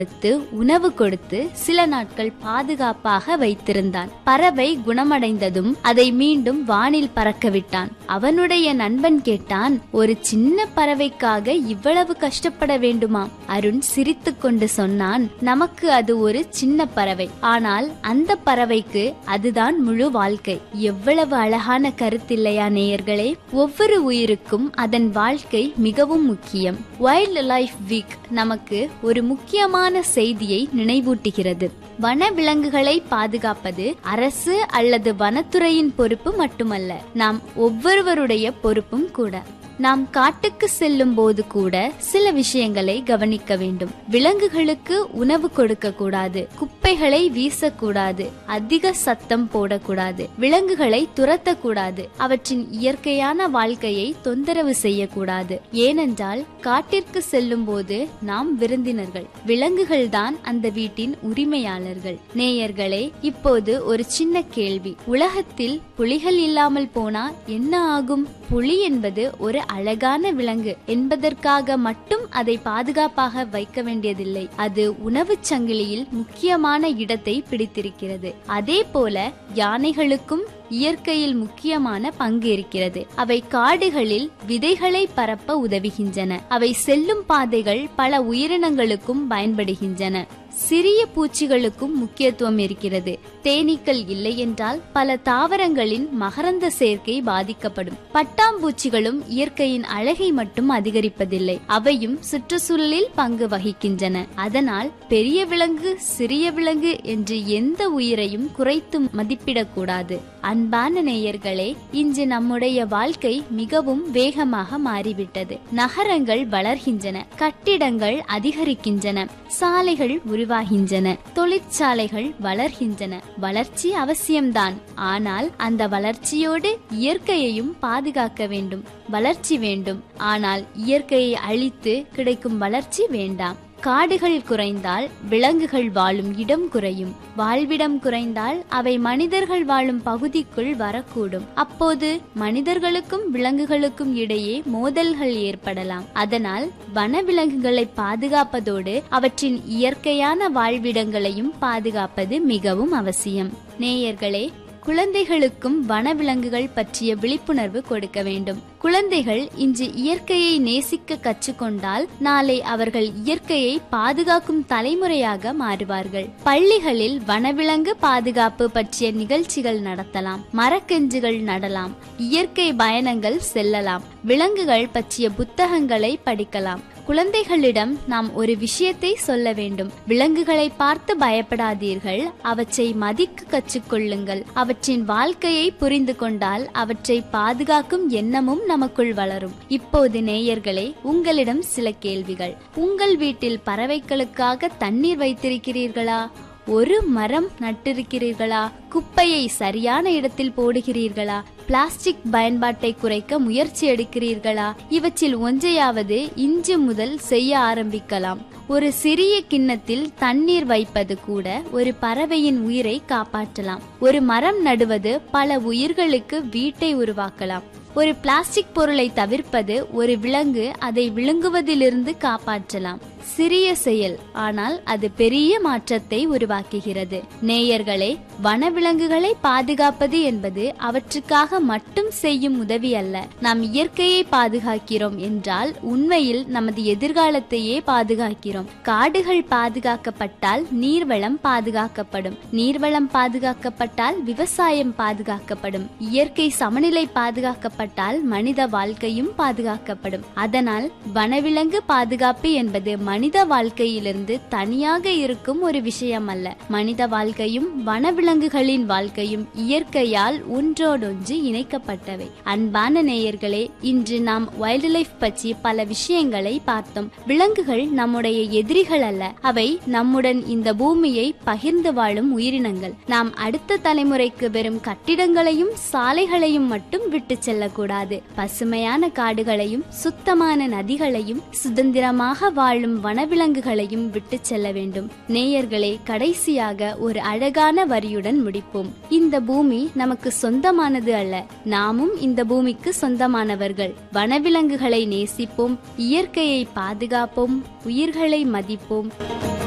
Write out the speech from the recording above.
கொடுத்து உணவு கொடுத்து சில நாட்கள் பாதுகாப்பாக வைத்திருந்தான் பறவை குணமடைந்ததும் அதை மீண்டும் வானில் பறக்க விட்டான் அவனுடைய நண்பன் கேட்டான் ஒரு சின்ன பறவைக்காக இவ்வளவு கஷ்டப்பட வேண்டுமா அருண் சிரித்துக் கொண்டு சொன்னான் நமக்கு அது ஒரு சின்ன பறவை ஆனால் அந்த பறவைக்கு அதுதான் முழு வாழ்க்கை எவ்வளவு அழகான கருத்தில்லையா நேயர்களே ஒவ்வொரு உயிருக்கும் அதன் வாழ்க்கை மிகவும் முக்கியம் வைல்ட் லைஃப் வீக் நமக்கு ஒரு முக்கியமான செய்தியை நினைவூட்டுகிறது வன விலங்குகளை பாதுகாப்பது அரசு அல்லது வனத்துறையின் பொறுப்பு மட்டுமல்ல நாம் ஒவ்வொருவருடைய பொறுப்பும் கூட நாம் காட்டுக்கு செல்லும் போது கூட சில விஷயங்களை கவனிக்க வேண்டும் விலங்குகளுக்கு உணவு கொடுக்க கூடாது குப்பைகளை வீசக்கூடாது அதிக சத்தம் போடக்கூடாது விலங்குகளை துரத்தக்கூடாது அவற்றின் இயற்கையான வாழ்க்கையை தொந்தரவு செய்யக்கூடாது ஏனென்றால் காட்டிற்கு செல்லும் போது நாம் விருந்தினர்கள் விலங்குகள் தான் அந்த வீட்டின் உரிமையாளர்கள் நேயர்களே இப்போது ஒரு சின்ன கேள்வி உலகத்தில் புலிகள் இல்லாமல் போனா என்ன ஆகும் புலி என்பது ஒரு அழகான விலங்கு என்பதற்காக மட்டும் அதை பாதுகாப்பாக வைக்க வேண்டியதில்லை அது உணவுச் சங்கிலியில் முக்கியமான இடத்தை பிடித்திருக்கிறது அதே போல யானைகளுக்கும் இயற்கையில் முக்கியமான பங்கு இருக்கிறது அவை காடுகளில் விதைகளை பரப்ப உதவுகின்றன அவை செல்லும் பாதைகள் பல உயிரினங்களுக்கும் பயன்படுகின்றன சிறிய பூச்சிகளுக்கும் முக்கியத்துவம் இருக்கிறது தேனீக்கள் இல்லை என்றால் பல தாவரங்களின் மகரந்த சேர்க்கை பாதிக்கப்படும் பட்டாம்பூச்சிகளும் இயற்கையின் அழகை மட்டும் அதிகரிப்பதில்லை அவையும் சுற்றுச்சூழலில் பங்கு வகிக்கின்றன அதனால் பெரிய விலங்கு சிறிய விலங்கு என்று எந்த உயிரையும் குறைத்து மதிப்பிடக்கூடாது அன்பான நேயர்களே இன்று நம்முடைய வாழ்க்கை மிகவும் வேகமாக மாறிவிட்டது நகரங்கள் வளர்கின்றன கட்டிடங்கள் அதிகரிக்கின்றன சாலைகள் உருவாகின்றன தொழிற்சாலைகள் வளர்கின்றன வளர்ச்சி அவசியம்தான் ஆனால் அந்த வளர்ச்சியோடு இயற்கையையும் பாதுகாக்க வேண்டும் வளர்ச்சி வேண்டும் ஆனால் இயற்கையை அழித்து கிடைக்கும் வளர்ச்சி வேண்டாம் காடுகள் குறைந்தால் விலங்குகள் வாழும் இடம் குறையும் வாழ்விடம் குறைந்தால் அவை மனிதர்கள் வாழும் பகுதிக்குள் வரக்கூடும் அப்போது மனிதர்களுக்கும் விலங்குகளுக்கும் இடையே மோதல்கள் ஏற்படலாம் அதனால் வனவிலங்குகளை பாதுகாப்பதோடு அவற்றின் இயற்கையான வாழ்விடங்களையும் பாதுகாப்பது மிகவும் அவசியம் நேயர்களே குழந்தைகளுக்கும் வனவிலங்குகள் பற்றிய விழிப்புணர்வு கொடுக்க வேண்டும் குழந்தைகள் இன்று இயற்கையை நேசிக்க கற்றுக்கொண்டால் நாளை அவர்கள் இயற்கையை பாதுகாக்கும் தலைமுறையாக மாறுவார்கள் பள்ளிகளில் வனவிலங்கு பாதுகாப்பு பற்றிய நிகழ்ச்சிகள் நடத்தலாம் மரக்கெஞ்சுகள் நடலாம் இயற்கை பயணங்கள் செல்லலாம் விலங்குகள் பற்றிய புத்தகங்களை படிக்கலாம் குழந்தைகளிடம் நாம் ஒரு விஷயத்தை சொல்ல வேண்டும் விலங்குகளை பார்த்து பயப்படாதீர்கள் அவற்றை மதிக்க கற்றுக்கொள்ளுங்கள் அவற்றின் வாழ்க்கையை புரிந்து கொண்டால் அவற்றை பாதுகாக்கும் எண்ணமும் நமக்குள் வளரும் இப்போது நேயர்களே உங்களிடம் சில கேள்விகள் உங்கள் வீட்டில் பறவைகளுக்காக தண்ணீர் வைத்திருக்கிறீர்களா ஒரு மரம் நட்டிருக்கிறீர்களா குப்பையை சரியான இடத்தில் போடுகிறீர்களா பிளாஸ்டிக் பயன்பாட்டை குறைக்க முயற்சி எடுக்கிறீர்களா இவற்றில் ஒன்றையாவது இன்று முதல் செய்ய ஆரம்பிக்கலாம் ஒரு சிறிய கிண்ணத்தில் தண்ணீர் வைப்பது கூட ஒரு பறவையின் உயிரை காப்பாற்றலாம் ஒரு மரம் நடுவது பல உயிர்களுக்கு வீட்டை உருவாக்கலாம் ஒரு பிளாஸ்டிக் பொருளை தவிர்ப்பது ஒரு விலங்கு அதை விழுங்குவதிலிருந்து காப்பாற்றலாம் சிறிய செயல் ஆனால் அது பெரிய மாற்றத்தை உருவாக்குகிறது நேயர்களே வனவிலங்குகளை பாதுகாப்பது என்பது அவற்றுக்காக மட்டும் செய்யும் உதவி அல்ல நாம் இயற்கையை பாதுகாக்கிறோம் என்றால் உண்மையில் நமது எதிர்காலத்தையே பாதுகாக்கிறோம் காடுகள் பாதுகாக்கப்பட்டால் நீர்வளம் பாதுகாக்கப்படும் நீர்வளம் பாதுகாக்கப்பட்டால் விவசாயம் பாதுகாக்கப்படும் இயற்கை சமநிலை பாதுகாக்கப்பட்டால் மனித வாழ்க்கையும் பாதுகாக்கப்படும் அதனால் வனவிலங்கு பாதுகாப்பு என்பது மனித வாழ்க்கையிலிருந்து தனியாக இருக்கும் ஒரு விஷயம் அல்ல மனித வாழ்க்கையும் வனவிலங்குகளின் வாழ்க்கையும் இயற்கையால் ஒன்றோடொன்று இணைக்கப்பட்டவை அன்பான நேயர்களே இன்று நாம் வைல்ட் லைஃப் பற்றி பல விஷயங்களை பார்த்தோம் விலங்குகள் நம்முடைய எதிரிகள் அல்ல அவை நம்முடன் இந்த பூமியை பகிர்ந்து வாழும் உயிரினங்கள் நாம் அடுத்த தலைமுறைக்கு வெறும் கட்டிடங்களையும் சாலைகளையும் மட்டும் விட்டு செல்லக்கூடாது பசுமையான காடுகளையும் சுத்தமான நதிகளையும் சுதந்திரமாக வாழும் வனவிலங்குகளையும் விட்டு செல்ல வேண்டும் நேயர்களே கடைசியாக ஒரு அழகான வரியுடன் முடிப்போம் இந்த பூமி நமக்கு சொந்தமானது அல்ல நாமும் இந்த பூமிக்கு சொந்தமானவர்கள் வனவிலங்குகளை நேசிப்போம் இயற்கையை பாதுகாப்போம் உயிர்களை மதிப்போம்